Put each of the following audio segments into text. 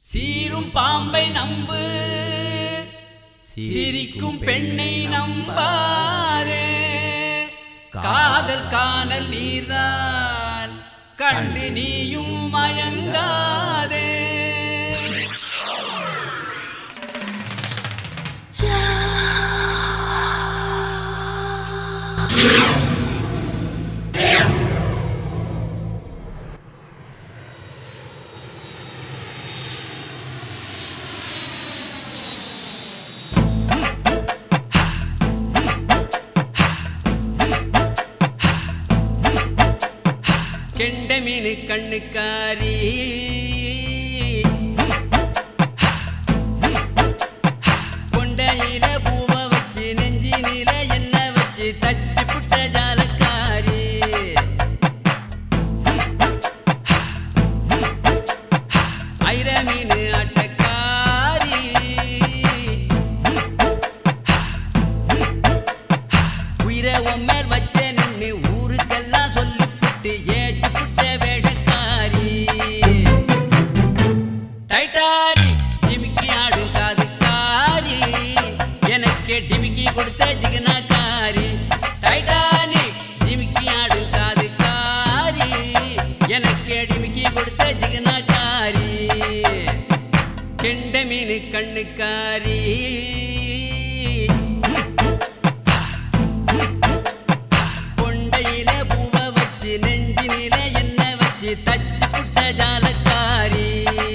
சீரும் பாம்பை நம்பு சிரிக்கும் பெண்ணை நம்பாரே காதல் காணல் நீர்தான் கண்டு நீயும் மயங்காதே கெண்ட மீனு கண்ணுக்காரி கொண்டையில பூவ வச்சு நெஞ்சினில என்ன வச்சு தச்சு புட்ட ஜாலக்காரி ஐர மீனு ஆட்டக்காரி உயிரை உம்மேல் வச்ச நின்னு ஊருக்கெல்லாம் சொல்லி புட்டு ஏச்சு புட்ட வேஷக்காரி டைட்டாரி ஜிமிக்கி ஆடும் காதுக்காரி எனக்கே டிமிக்கி கொடுத்த ஜிகனாக்காரி டைட்டானிக் ஜிமிக்கி ஆடும் காதுக்காரி எனக்கே டிமிக்கி கொடுத்த ஜிகனாக்காரி கெண்ட மீனு கண்ணுக்காரி கொண்டையில பூவ வச்சு நெஞ்சினில என்ன வச்சு தச்சு புட்ட ஜாலக்காரி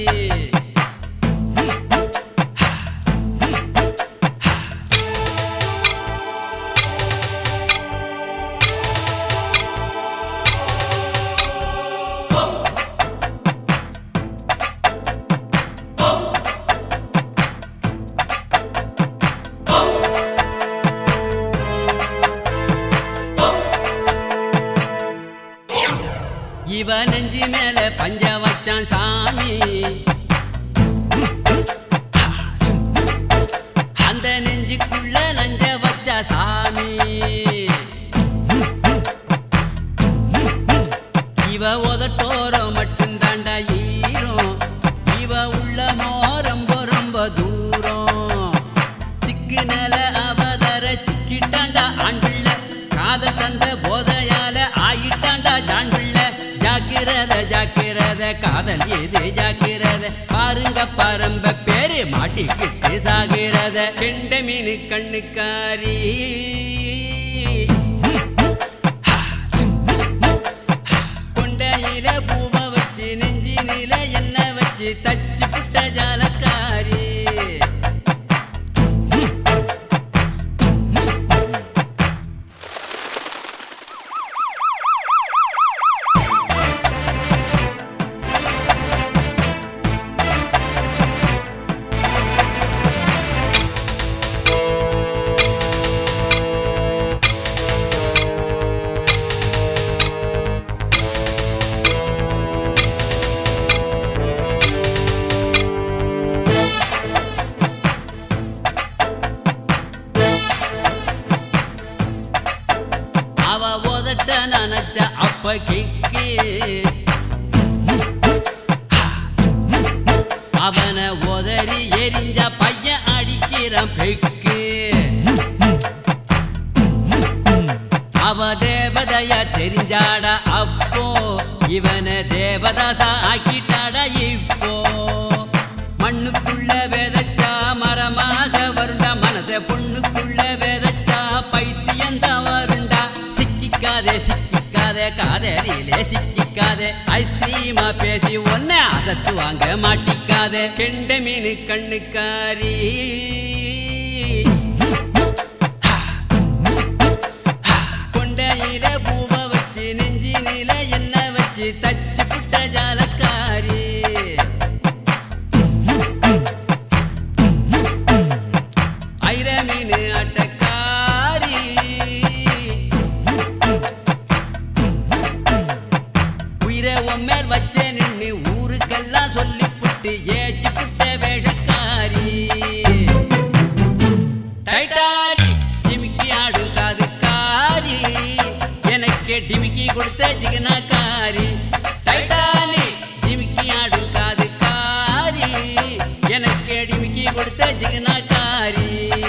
இவ நெஞ்சு மேல பஞ்ச வச்சான் சாமி அந்த நெஞ்சுக்குள்ள நஞ்ச வச்சா சாமி இவ உதட்டோரம் மட்டும்தாண்டா ஈரம் இவ உள்ளமோ ரொம்ப ரொம்ப தூரம் சிக்கு நில அவதர சிக்கிட்டாண்டா ஆண்பிள்ள காதல் தந்த போதையால ஆயிட்டாண்டா ஜாண்பிள்ள ஜாக்கிரத ஜாக்கிரத காதல் ஏது ஜாக்கிரத பாருங்க பாரம்ப பேரு மாட்டிக்கிட்டு சாகிறத கெண்ட மீனு கண்ணுக்காரி கொண்டையில பூவ வச்சு நெஞ்சினில என்ன வச்சு தச்சு புட்ட ஜாலக்காரி அவ உதட்ட நினைச்ச அப்ப கிக்கு அவனை உதறி எரிஞ்ச பையன் அடிக்கிறான் பெக்கு அவ தேவதையா தெரிஞ்சாடா அப்போ இவனை தேவதாசா ஆக்கிட்டாடா இப்போ மண்ணுக்குள்ள விதைச்சா மரமாக வருண்டா மனச பொண்ணுக்குள்ள விதைச்சா பைத்தியந்தான் வருண்டா சிக்கிக்காதே சிக்கிக்காதே காதலிலே சிக்கிக்காதே ஐஸ்கிரீமா பேசி ஒன்ன அசத்து வாங்க மாட்டிக்காதே கெண்ட மீனு கண்ணுக்காரி கொண்டையில பூவ வச்சு நெஞ்சினில என்ன வச்சு தச்சு புட்ட ஜாலக்காரி ஐர மீனு ஆட்டக்காரி உயிரை உம்மேல் வச்ச நின்னு ஊருக்கெல்லாம் சொல்லி புட்டு ஏச்சு புட்ட வேஷக்காரி டைட்டாரி ஜிமிக்கி ஆடும் காதுக்காரி எனக்கே டிமிக்கி கொடுத்த ஜிகனாக்காரி டைட்டானி ஜிமிக்கி ஆடும் காதுக்காரி எனக்கு அடிமிக்கி கொடுத்த ஜிகனாக்காரி